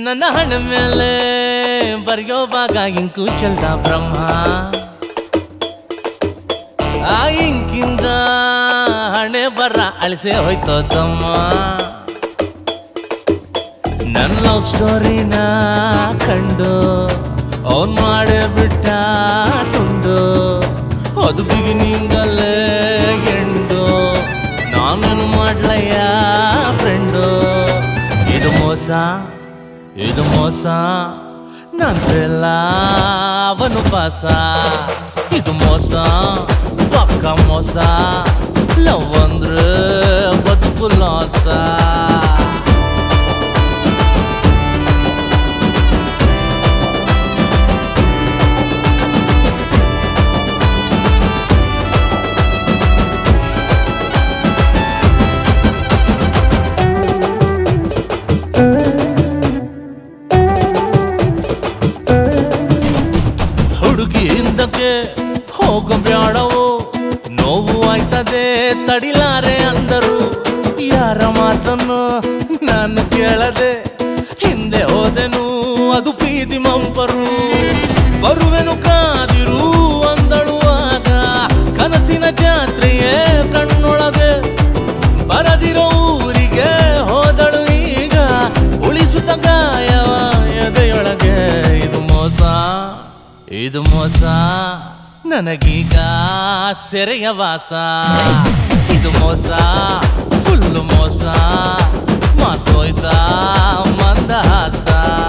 ನನ್ನ ಹಣ ಮೇಲೆ ಬರೆಯೋವಾಗ ಇಂಕು ಚೆಲ್ದ ಬ್ರಹ್ಮ ಆ ಇಂಕಿಂದ ಹಣೆ ಬರ ಅಳಿಸೆ ಹೋಯ್ತೋ ತಮ್ಮ ನನ್ನ ಲವ್ ಸ್ಟೋರಿನ ಕಂಡು ಅವನ್ ಮಾಡೇ ಬಿಟ್ಟ ತುಂಡು ಅದು ಬಿಗಿನಿಂಗಲ್ಲೇ ಎಂಡು ನಾನೇನು ಮಾಡ್ಲಯ್ಯ ಫ್ರೆಂಡು ಇದು ಮೋಸ ಇದು ಮೋಸ ನಾನ್ ಫೇಲ ಅವನು ಪಾಸ ಇದು ಮೋಸ ಪಕ್ಕ ಮೋಸ ಲವ್ ಅಂದ್ರೆ ಬದುಕು ಲಾಸ ಹುಡುಗಿ ಹಿಂದಕ್ಕೆ ಹೋಗಬ್ಯಾಡವು ನೋವು ಆಯ್ತದೆ ತಡಿಲಾರೆ ಅಂದರು ಯಾರ ಮಾತನ್ನು ನಾನು ಕೇಳದೆ ಹಿಂದೆ ಹೋದೆನು ಅದು ಪ್ರೀತಿ ಮಂಪರು ಬರುವೆನು ಕಾದಿರು ಅಂದಳು ಆಗ ಕನಸಿನ ಜಾತ್ರೆಯೇ ಕಣ್ಣೊಳಗೆ ಬರದಿರೋ ಊರಿಗೆ ಹೋದಳು ಈಗ ಉಳಿಸುತ್ತ ಗಾಯವ ಎದೆಯೊಳಗೆ ಇದು ಮೋಸ ಇದು ಮೋಸ ನನಗೀಗ ಸೆರೆಯ ವಾಸ ಇದು ಮೋಸ ಫುಲ್ಲು ಮೋಸ ಮಾಸೋಯ್ತ ಮಂದಹಾಸ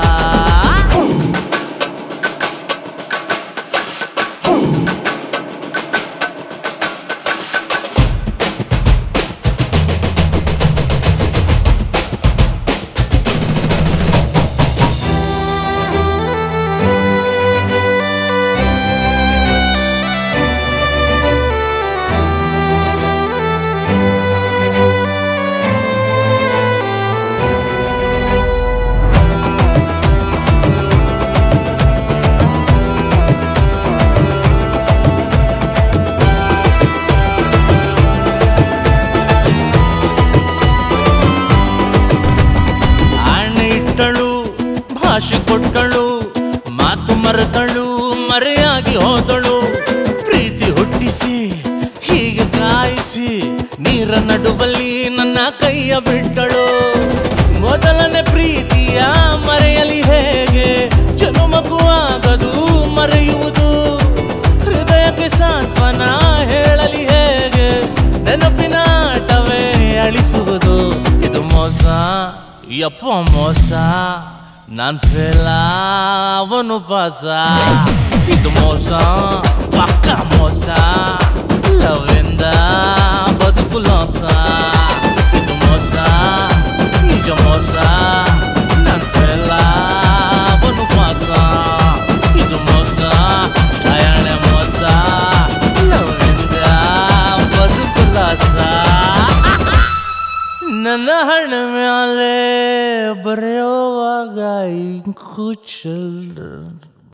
ಆಣೆ ಇಟ್ಟಳು ಭಾಷೆ ಕೊಟ್ಟಳು ಮಾತು ಮರೆತಳು ಮರೆಯಾಗಿ ಹೋದಳು ಪ್ರೀತಿ ಹುಟ್ಟಿಸಿ ಹೀಗೆ ಕಾಯಿಸಿ ನೀರ ನಡುವಲ್ಲಿ ನನ್ನ ಕೈಯ ಬಿಟ್ಟಳು ಮೊದಲನೇ ಪ್ರೀತಿಯ ಮರೆಯಲಿ ಹೇಗೆ ಜನುಮಕ್ಕೂ ಆಗದು ಮರೆಯುವುದು ಹೃದಯಕ್ಕೆ ಸಾಂತ್ವನ ಹೇಳಲಿ ಹೇಗೆ ನೆನಪಿನ ಆಟವೇ ಅಳಿಸುವುದು ಇದು ಮೋಸ ಯಪ್ಪ ಮೋಸ ನಾನ್ ಫೇಲ ಅವನು ಪಾಸ ಇದು ಮೋಸ ಪಕ್ಕ ಮೋಸ ಲವ್ ಎಂದ ಬದುಕು ಲಾಸ ಇದು ಮೋಸ ನಿಜ ಮೋಸ ನಾನ್ ಫೇಲ ಅವನು ಪಾಸ ಇದು ಮೋಸ ಪ್ರಯಾಣ ಮೋಸ ಲವ್ ಎಂದ ಬದುಕು ಲಾಸ ನನ್ನ ಹಣ ಮ್ಯಾಲೆ ಬರೆಯೋವಾಗ ಇಂಕು ಚೆಲ್ರ